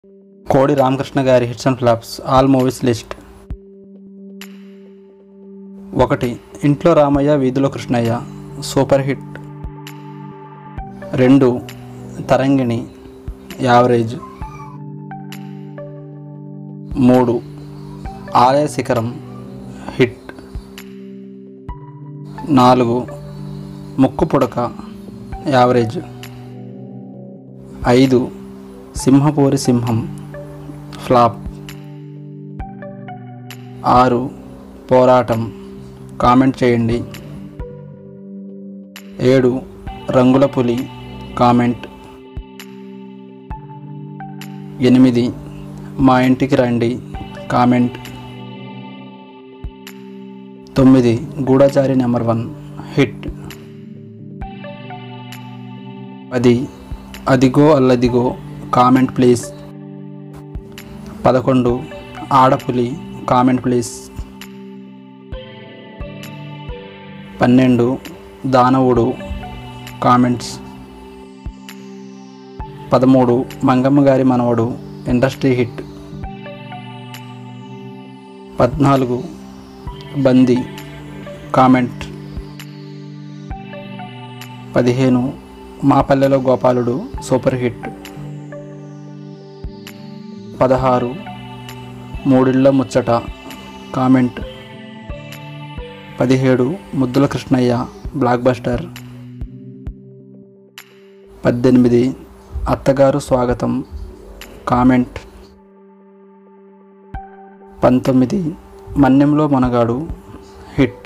కోడి రామకృష్ణ గారి hits and flops all movies list ఒకటి ఇంట్లో రామయ్య వీధిలో కృష్ణయ్య సూపర్ హిట్ రెండు తరంగిణి యావరేజ్ మూడు ఆలయ శిఖరం హిట్ నాలుగు ముక్కు పుడక యావరేజ్ ఐదు సింహపూరి సింహం ఫ్లాప్ ఆరు పోరాటం కామెంట్ చేయండి ఏడు రంగుల పులి కామెంట్ ఎనిమిది మా ఇంటికి రండి కామెంట్ తొమ్మిది గూఢచారి నెంబర్ వన్ హిట్ పది అదిగో అల్లదిగో కామెంట్ ప్లీజ్ పదకొండు ఆడపులి కామెంట్ ప్లీజ్ పన్నెండు దానవుడు కామెంట్స్ పదమూడు మంగమ్మ గారి మనవడు ఇండస్ట్రీ హిట్ పద్నాలుగు బంది కామెంట్ పదిహేను మా పల్లెలో గోపాలుడు సూపర్ హిట్ పదహారు మూడిళ్ళ ముచ్చట కామెంట్ పదిహేడు ముద్దుల కృష్ణయ్య బ్లాక్ బస్టర్ పద్దెనిమిది అత్తగారు స్వాగతం కామెంట్ పంతొమ్మిది మన్యంలో మనగాడు హిట్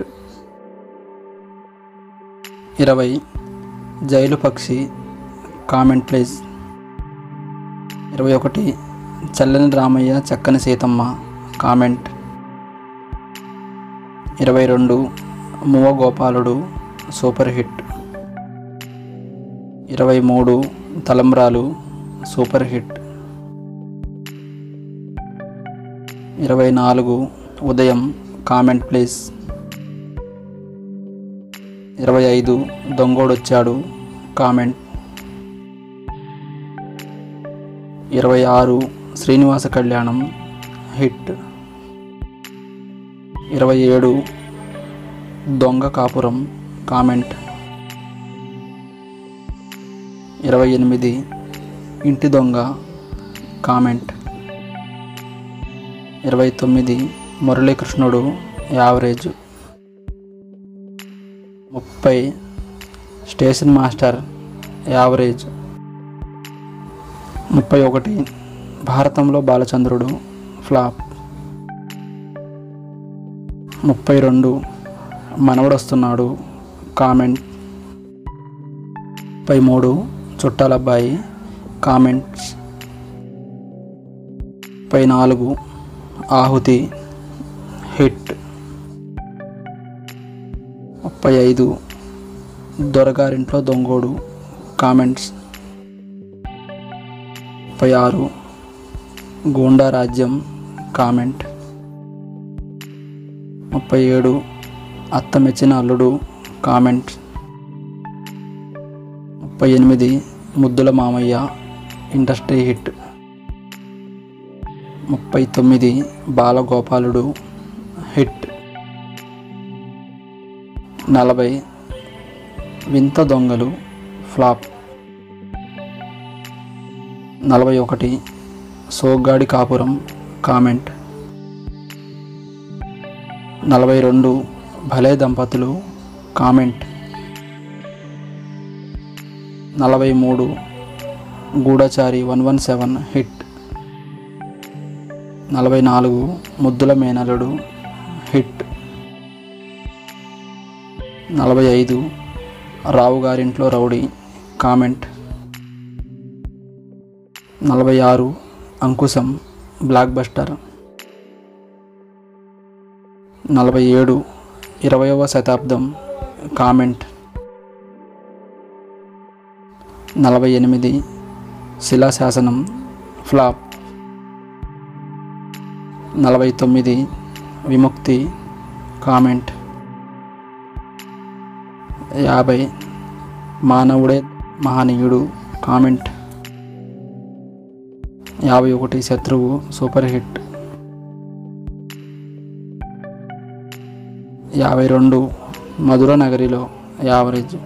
ఇరవై జైలు పక్షి కామెంట్ ప్లీజ్ ఇరవై ఒకటి చల్లని రామయ్య చక్కని సీతమ్మ కామెంట్ ఇరవై రెండు మువ గోపాలుడు సూపర్ హిట్ ఇరవై మూడు తలంబ్రాలు సూపర్ హిట్ ఇరవై నాలుగు ఉదయం కామెంట్ ప్లీజ్ ఇరవై ఐదు దొంగోడొచ్చాడు కామెంట్ ఇరవై ఆరు శ్రీనివాస కళ్యాణం హిట్ ఇరవై ఏడు దొంగ కాపురం కామెంట్ ఇరవై ఎనిమిది ఇంటి దొంగ కామెంట్ ఇరవై తొమ్మిది మురళీకృష్ణుడు యావరేజ్ ముప్పై స్టేషన్ మాస్టర్ యావరేజ్ ముప్పై ఒకటి భారతంలో బాలచంద్రుడు ఫ్లాప్ ముప్పై రెండు మనవడొస్తున్నాడు కామెంట్ ముప్పై మూడు చుట్టాలబ్బాయి కామెంట్స్ ముప్పై నాలుగు ఆహుతి హిట్ ముప్పై ఐదు దొరగారింట్లో దొంగోడు కామెంట్స్ ముప్పై ఆరు గూండా రాజ్యం కామెంట్ ముప్పై ఏడు అత్త మెచ్చిన అల్లుడు కామెంట్ ముప్పై ఎనిమిది ముద్దుల మామయ్య ఇండస్ట్రీ హిట్ ముప్పై తొమ్మిది బాలగోపాలుడు హిట్ నలభై వింత దొంగలు ఫ్లాప్ నలభై ఒకటి సోగ్గాడి కాపురం కామెంట్ నలభై రెండు భలే దంపతులు కామెంట్ నలభై మూడు గూఢచారి వన్ వన్ సెవెన్ హిట్ నలభై నాలుగు ముద్దుల మేనలుడు హిట్ నలభై ఐదు రావు గారింట్లో రౌడీ కామెంట్ నలభై ఆరు అంకుశం బ్లాక్ బస్టర్ నలభై ఏడు ఇరవయవ శతాబ్దం కామెంట్ నలభై ఎనిమిది శిలాశాసనం ఫ్లాప్ నలభై తొమ్మిది విముక్తి కామెంట్ యాభై మానవుడే మహనీయుడు కామెంట్ యాభై ఒకటి శత్రువు సూపర్ హిట్ యాభై రెండు మధుర నగరిలో యావరేజ్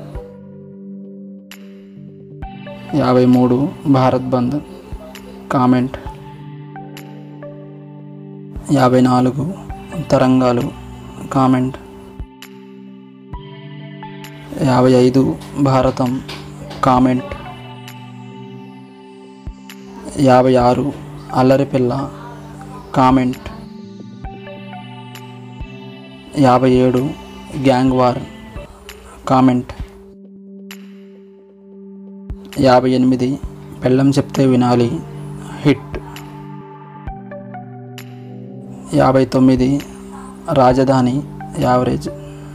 యాభై మూడు భారత్ బంద్ కామెంట్ యాభై నాలుగు తరంగాలు కామెంట్ యాభై ఐదు భారతం కామెంట్ యాభై ఆరు అల్లరిపిల్ల కామెంట్ యాభై ఏడు గ్యాంగ్ వార్ కామెంట్ యాభై ఎనిమిది పెళ్ళం చెప్తే వినాలి హిట్ యాభై తొమ్మిది రాజధాని యావరేజ్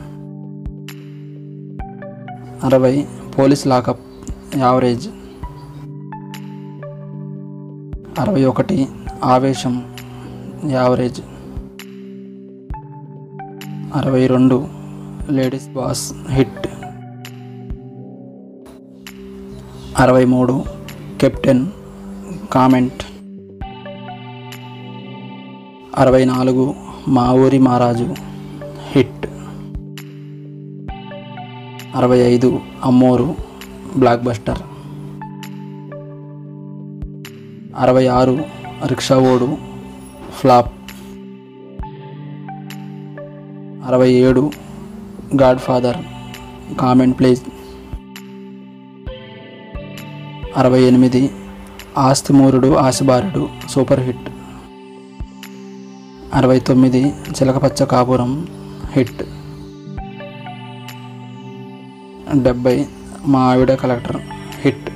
అరవై పోలీస్ లాకప్ యావరేజ్ అరవై ఒకటి ఆవేశం యావరేజ్ అరవై రెండు లేడీస్ బాస్ హిట్ అరవై మూడు కెప్టెన్ కామెంట్ అరవై నాలుగు మా ఊరి మహారాజు హిట్ అరవై ఐదు అమ్మోరు బ్లాక్ బస్టర్ అరవై ఆరు రిక్షా ఓడు ఫ్లాప్ అరవై ఏడు గాడ్ ఫాదర్ కామెంట్ ప్లీజ్ అరవై ఎనిమిది ఆస్తిమూరుడు ఆశబారుడు సూపర్ హిట్ అరవై తొమ్మిది చిలకపచ్చ కాపురం హిట్ డెబ్బై మా ఆవిడ కలెక్టర్ హిట్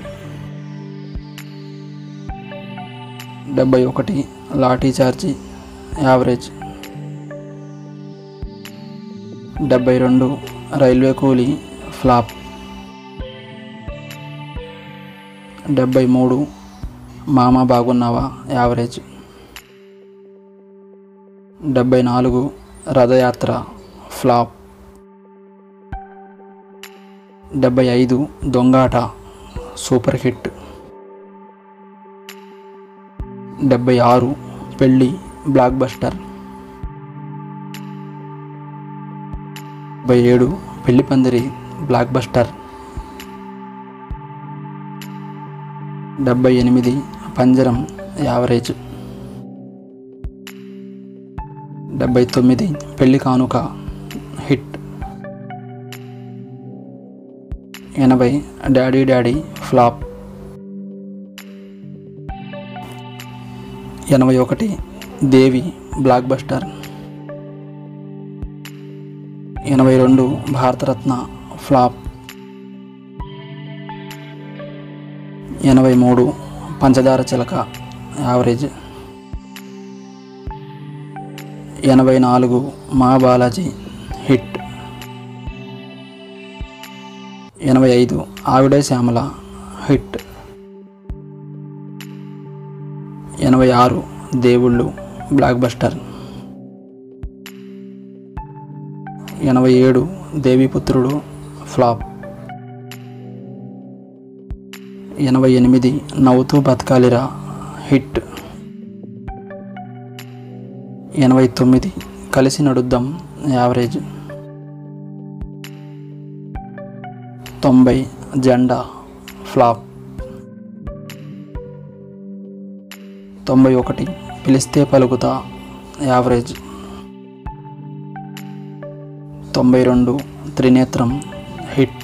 డెబ్బై ఒకటి లాఠీ చార్జీ యావరేజ్ డెబ్బై రెండు రైల్వే కూలీ ఫ్లాప్ డెబ్బై మూడు మామ బాగున్నావా యావరేజ్ డెబ్బై నాలుగు రథయాత్ర ఫ్లాప్ డెబ్బై ఐదు దొంగాట సూపర్ హిట్ డెబ్బై ఆరు పెళ్ళి బ్లాక్ బస్టర్ డెబ్బై ఏడు పెళ్లి పందిరి బ్లాక్ బస్టర్ డెబ్బై ఎనిమిది పంజరం యావరేజ్ డెబ్బై తొమ్మిది పెళ్లి కానుక హిట్ ఎనభై డాడీ డాడీ ఫ్లాప్ ఎనభై ఒకటి దేవి బ్లాక్ బస్టర్ ఎనభై రెండు భారతరత్న ఫ్లాప్ ఎనభై మూడు పంచదార చిలక యావరేజ్ ఎనభై నాలుగు మా బాలాజీ హిట్ ఎనభై ఐదు ఆవిడే శ్యామల హిట్ ఎనభై ఆరు దేవుళ్ళు బ్లాక్ బస్టర్ ఎనభై ఏడు దేవిపుత్రుడు ఫ్లాప్ ఎనభై ఎనిమిది నవ్వుతూ బతకాలిరా హిట్ ఎనభై తొమ్మిది కలిసి నడుద్దాం యావరేజ్ తొంభై జెండా ఫ్లాప్ తొంభై ఒకటి పిలిస్తే పలుకుతా యావరేజ్ తొంభై రెండు త్రినేత్రం హిట్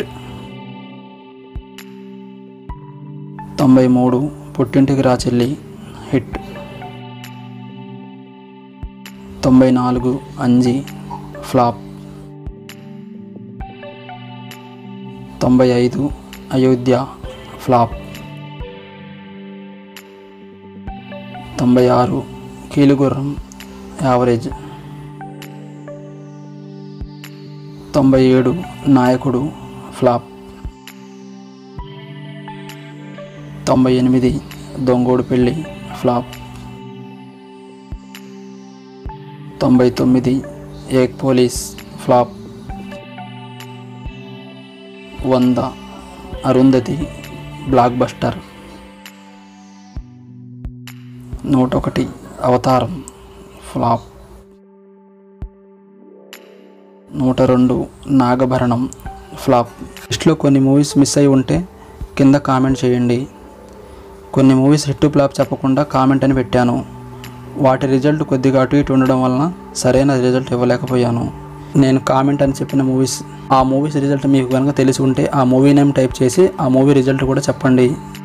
తొంభై మూడు పుట్టింటికి రా చెల్లి హిట్ తొంభై నాలుగు అంజి ఫ్లాప్ తొంభై ఐదు అయోధ్య ఫ్లాప్ తొంభై ఆరు కీలుగుర్రం యావరేజ్ తొంభై ఏడు నాయకుడు ఫ్లాప్ తొంభై ఎనిమిది దొంగోడు పెళ్ళి ఫ్లాప్ తొంభై తొమ్మిది ఏక్ పోలీస్ ఫ్లాప్ వంద అరుంధతి బ్లాక్ బస్టర్ నూట ఒకటి అవతారం ఫ్లాప్ నూట రెండు నాగభరణం ఫ్లాప్ లిస్ట్లో కొన్ని మూవీస్ మిస్ అయి ఉంటే కింద కామెంట్ చేయండి కొన్ని మూవీస్ హిట్ ఫ్లాప్ చెప్పకుండా కామెంట్ అని పెట్టాను వాటి రిజల్ట్ కొద్దిగా అటు ఇటు ఉండడం వలన సరైన రిజల్ట్ ఇవ్వలేకపోయాను నేను కామెంట్ అని చెప్పిన మూవీస్ ఆ మూవీస్ రిజల్ట్ మీకు కనుక తెలిసి ఉంటే ఆ మూవీ నేమ్ టైప్ చేసి ఆ మూవీ రిజల్ట్ కూడా చెప్పండి